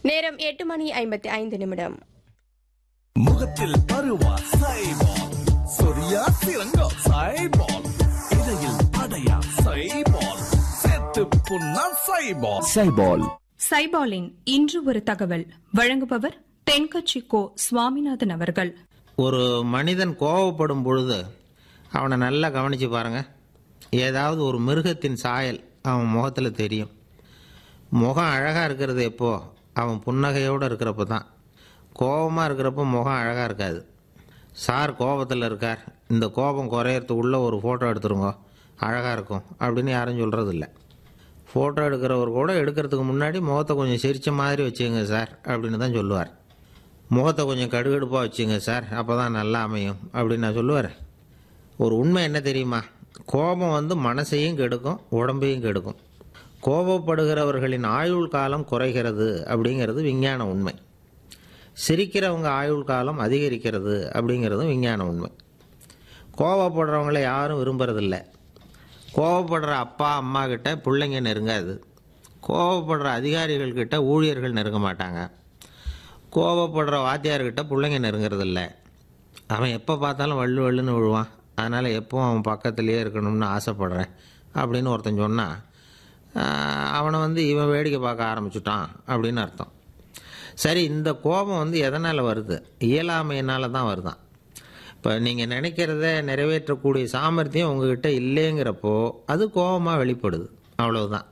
நேரம் எட்டு மணி ஐம்பத்தி ஐந்து நிமிடம் முகத்தில் பருவா சைபால் சொரியா சிறங்கோ சைபால் இடையில் அடையா சைபால் செத்து புண்ணா சைபால் சைபால் சைபாலின் இன்று ஒரு தகவல் வழங்குபவர் தென்கட்சி கோ சுவாமிநாதன் அவர்கள் ஒரு மனிதன் கோவப்படும் பொழுது அவனை நல்லா கவனித்து பாருங்க ஏதாவது ஒரு மிருகத்தின் சாயல் அவன் முகத்தில் தெரியும் முகம் அழகாக இருக்கிறது எப்போ அவன் புன்னகையோடு இருக்கிறப்ப தான் கோபமாக இருக்கிறப்போ முகம் அழகாக இருக்காது சார் கோபத்தில் இருக்கார் இந்த கோபம் குறையறதுக்குள்ளே ஒரு ஃபோட்டோ எடுத்துருங்க அழகாக இருக்கும் அப்படின்னு யாரும் சொல்கிறதில்ல ஃபோட்டோ எடுக்கிறவர் கூட எடுக்கிறதுக்கு முன்னாடி முகத்தை கொஞ்சம் சிரித்த மாதிரி வச்சுங்க சார் அப்படின்னு தான் சொல்லுவார் முகத்தை கொஞ்சம் கடுகடுப்பாக வச்சுங்க சார் அப்போ தான் நல்லா அமையும் அப்படின்னு நான் சொல்லுவார் ஒரு உண்மை என்ன தெரியுமா கோபம் வந்து மனசையும் கெடுக்கும் உடம்பையும் கெடுக்கும் கோபப்படுகிறவர்களின் ஆயுள் காலம் குறைகிறது அப்படிங்கிறது விஞ்ஞான உண்மை சிரிக்கிறவங்க ஆயுள் காலம் அதிகரிக்கிறது அப்படிங்கிறதும் விஞ்ஞான உண்மை கோபப்படுறவங்கள யாரும் விரும்புறதில்ல கோபப்படுற அப்பா அம்மா கிட்ட பிள்ளைங்க நெருங்காது கோபப்படுற அதிகாரிகள் கிட்ட ஊழியர்கள் நெருங்க மாட்டாங்க கோபப்படுற வாத்தியார்கிட்ட பிள்ளைங்க நெருங்கிறதில்ல அவன் எப்போ பார்த்தாலும் வள்ளு வள்ளுன்னு விழுவான் அதனால் எப்பவும் அவன் பக்கத்துலேயே இருக்கணும்னு ஆசைப்படுறேன் அப்படின்னு ஒருத்தன் சொன்னான் ஆஹ், அவனை வந்து இவன் வேடிக்கை பார்க்க ஆரம்பிச்சுட்டான் அப்படின்னு அர்த்தம் சரி இந்த கோபம் வந்து எதனால் வருது இயலாமையினால தான் வருதான் இப்போ நீங்கள் நினைக்கிறத நிறைவேற்றக்கூடிய சாமர்த்தியம் உங்ககிட்ட இல்லைங்கிறப்போ அது கோபமாக வெளிப்படுது அவ்வளவுதான்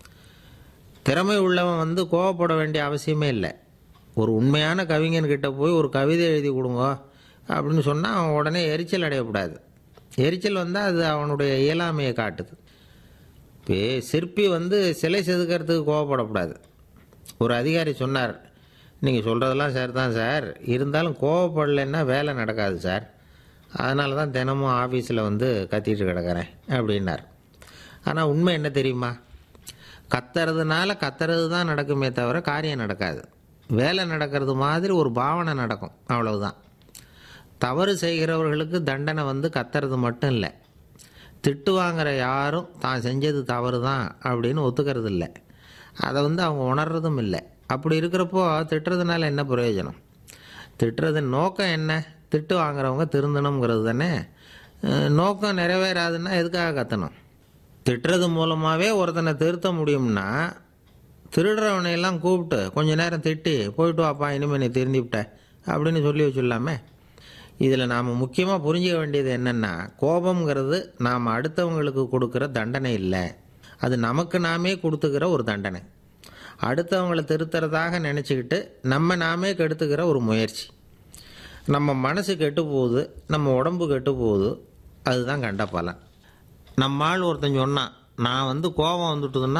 திறமை உள்ளவன் வந்து கோவப்பட வேண்டிய அவசியமே இல்லை ஒரு உண்மையான கவிஞன்கிட்ட போய் ஒரு கவிதை எழுதி கொடுங்க அப்படின்னு சொன்னால் அவன் உடனே எரிச்சல் அடையக்கூடாது எரிச்சல் வந்தால் அது அவனுடைய இயலாமையை காட்டுது இப்போ சிற்பி வந்து சிலை செதுக்கிறதுக்கு கோவப்படக்கூடாது ஒரு அதிகாரி சொன்னார் நீங்கள் சொல்கிறதெல்லாம் சார் தான் சார் இருந்தாலும் கோவப்படலைன்னா வேலை நடக்காது சார் அதனால தான் தினமும் ஆஃபீஸில் வந்து கத்திட்டு கிடக்கிறேன் அப்படின்னார் ஆனால் உண்மை என்ன தெரியுமா கத்துறதுனால கத்துறது தான் நடக்குமே தவிர காரியம் நடக்காது வேலை நடக்கிறது மாதிரி ஒரு பாவனை நடக்கும் அவ்வளவுதான் தவறு செய்கிறவர்களுக்கு தண்டனை வந்து கத்துறது மட்டும் இல்லை திட்டு வாங்குற யாரும் தான் செஞ்சது தவறு தான் அப்படின்னு ஒத்துக்கிறது இல்லை அதை வந்து அவங்க உணர்றதும் இல்லை அப்படி இருக்கிறப்போ திட்டுறதுனால என்ன பிரயோஜனம் திட்டுறதன் நோக்கம் என்ன திட்டு வாங்குறவங்க திருந்தணுங்கிறது தானே அஹ் நோக்கம் நிறைவேறாதுன்னா எதுக்காக கத்தணும் திட்டுறது மூலமாகவே ஒருத்தனை திருத்த முடியும்னா திருடுறவனை எல்லாம் கூப்பிட்டு கொஞ்ச நேரம் திட்டி போயிட்டு வாப்பா இனிமேல் நீ திருந்திவிட்ட அப்படின்னு சொல்லி வச்சுடலாமே இதில் நாம் முக்கியமாக புரிஞ்சுக்க வேண்டியது என்னென்னா கோபம்ங்கிறது நாம் அடுத்தவங்களுக்கு கொடுக்குற தண்டனை இல்லை அது நமக்கு நாமே கொடுத்துக்கிற ஒரு தண்டனை அடுத்தவங்களை திருத்துறதாக நினச்சிக்கிட்டு நம்ம நாமே கெடுத்துக்கிற ஒரு முயற்சி நம்ம மனசு கெட்டு போகுது நம்ம உடம்பு கெட்டு போகுது அதுதான் கண்ட பலன் நம்மால் ஒருத்தன் சொன்னான் நான் வந்து கோபம் வந்துட்டுதுன்னா